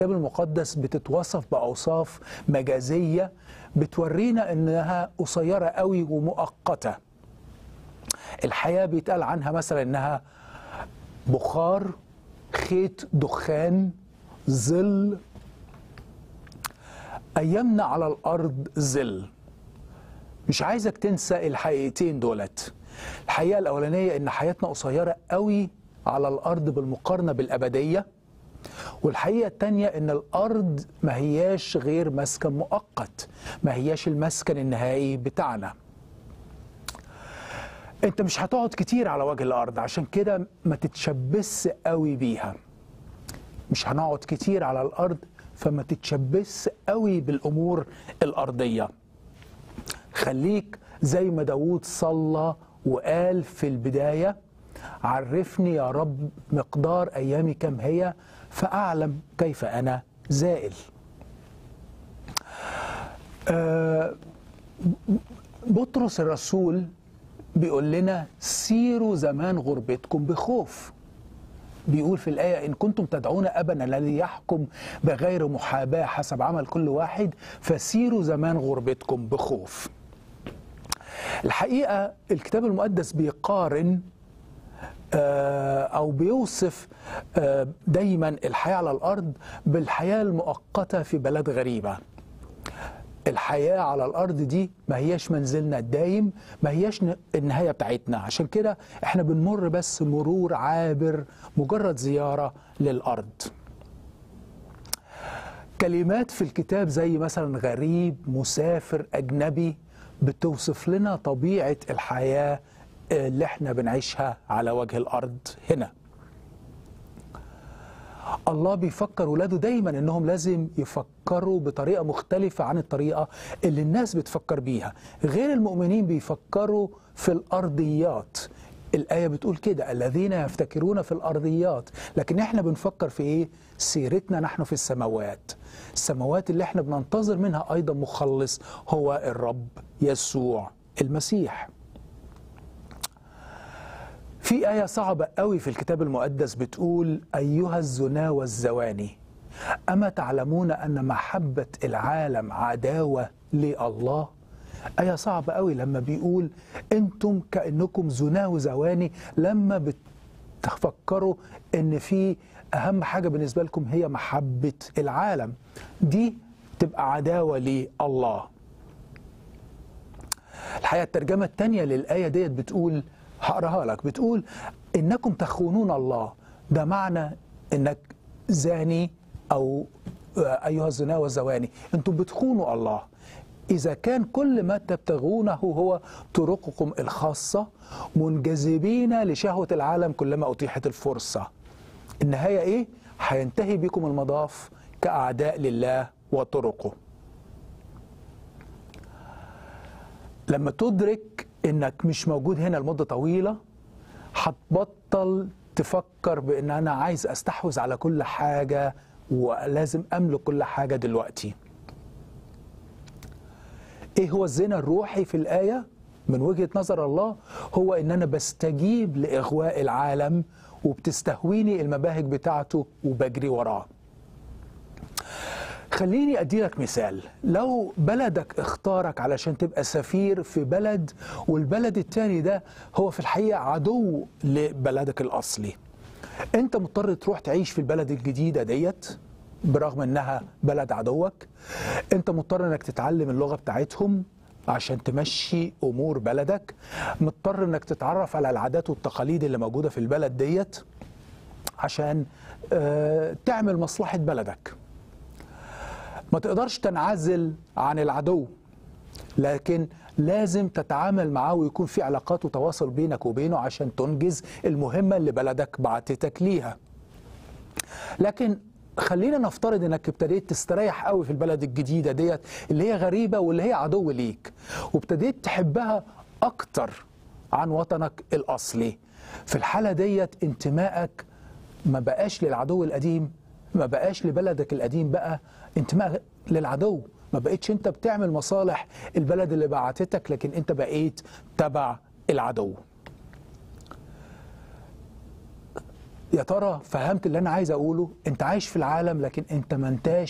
الكتاب المقدس بتتوصف بأوصاف مجازية بتورينا إنها قصيرة قوي ومؤقتة الحياة بيتقال عنها مثلا إنها بخار خيط دخان ظل أيامنا على الأرض ظل مش عايزك تنسى الحقيقتين دولت الحقيقة الأولانية إن حياتنا قصيرة قوي على الأرض بالمقارنة بالأبدية والحقيقة التانية إن الأرض ما هياش غير مسكن مؤقت ما هياش المسكن النهائي بتاعنا أنت مش هتقعد كتير على وجه الأرض عشان كده ما تتشبث قوي بيها مش هنقعد كتير على الأرض فما تتشبث قوي بالأمور الأرضية خليك زي ما داود صلى وقال في البداية عرفني يا رب مقدار أيامي كم هي فأعلم كيف أنا زائل آه بطرس الرسول بيقول لنا سيروا زمان غربتكم بخوف بيقول في الآية إن كنتم تدعون أبنا الذي يحكم بغير محاباة حسب عمل كل واحد فسيروا زمان غربتكم بخوف الحقيقة الكتاب المقدس بيقارن أو بيوصف دايما الحياة على الأرض بالحياة المؤقتة في بلد غريبة الحياة على الأرض دي ما هياش منزلنا الدايم ما هياش النهاية بتاعتنا عشان كده احنا بنمر بس مرور عابر مجرد زيارة للأرض كلمات في الكتاب زي مثلا غريب مسافر أجنبي بتوصف لنا طبيعة الحياة اللي احنا بنعيشها على وجه الأرض هنا الله بيفكر ولاده دايما انهم لازم يفكروا بطريقه مختلفه عن الطريقه اللي الناس بتفكر بيها غير المؤمنين بيفكروا في الارضيات الآية بتقول كده الذين يفتكرون في الأرضيات لكن احنا بنفكر في ايه سيرتنا نحن في السماوات السماوات اللي احنا بننتظر منها أيضا مخلص هو الرب يسوع المسيح في آية صعبة قوي في الكتاب المقدس بتقول أيها الزنا والزواني أما تعلمون أن محبة العالم عداوة لله آية صعبة قوي لما بيقول أنتم كأنكم زنا وزواني لما بتفكروا أن في أهم حاجة بالنسبة لكم هي محبة العالم دي تبقى عداوة لله الحقيقة الترجمة الثانية للآية ديت بتقول هقراها لك بتقول انكم تخونون الله ده معنى انك زاني او ايها الزنا والزواني انتم بتخونوا الله اذا كان كل ما تبتغونه هو طرقكم الخاصه منجذبين لشهوه العالم كلما اتيحت الفرصه النهايه ايه هينتهي بكم المضاف كاعداء لله وطرقه لما تدرك انك مش موجود هنا لمده طويله هتبطل تفكر بان انا عايز استحوذ على كل حاجه ولازم املك كل حاجه دلوقتي ايه هو الزنا الروحي في الايه من وجهه نظر الله هو ان انا بستجيب لاغواء العالم وبتستهويني المباهج بتاعته وبجري وراه خليني أدي لك مثال لو بلدك اختارك علشان تبقى سفير في بلد والبلد التاني ده هو في الحقيقة عدو لبلدك الأصلي أنت مضطر تروح تعيش في البلد الجديدة ديت برغم أنها بلد عدوك أنت مضطر أنك تتعلم اللغة بتاعتهم عشان تمشي أمور بلدك مضطر أنك تتعرف على العادات والتقاليد اللي موجودة في البلد ديت عشان اه تعمل مصلحة بلدك ما تقدرش تنعزل عن العدو لكن لازم تتعامل معاه ويكون في علاقات وتواصل بينك وبينه عشان تنجز المهمة اللي بلدك بعتتك ليها لكن خلينا نفترض انك ابتديت تستريح قوي في البلد الجديدة ديت اللي هي غريبة واللي هي عدو ليك وابتديت تحبها اكتر عن وطنك الاصلي في الحالة ديت انتمائك ما بقاش للعدو القديم ما بقاش لبلدك القديم بقى انتماء للعدو ما بقيتش انت بتعمل مصالح البلد اللي بعتتك لكن انت بقيت تبع العدو يا ترى فهمت اللي انا عايز اقوله انت عايش في العالم لكن انت ما انتاش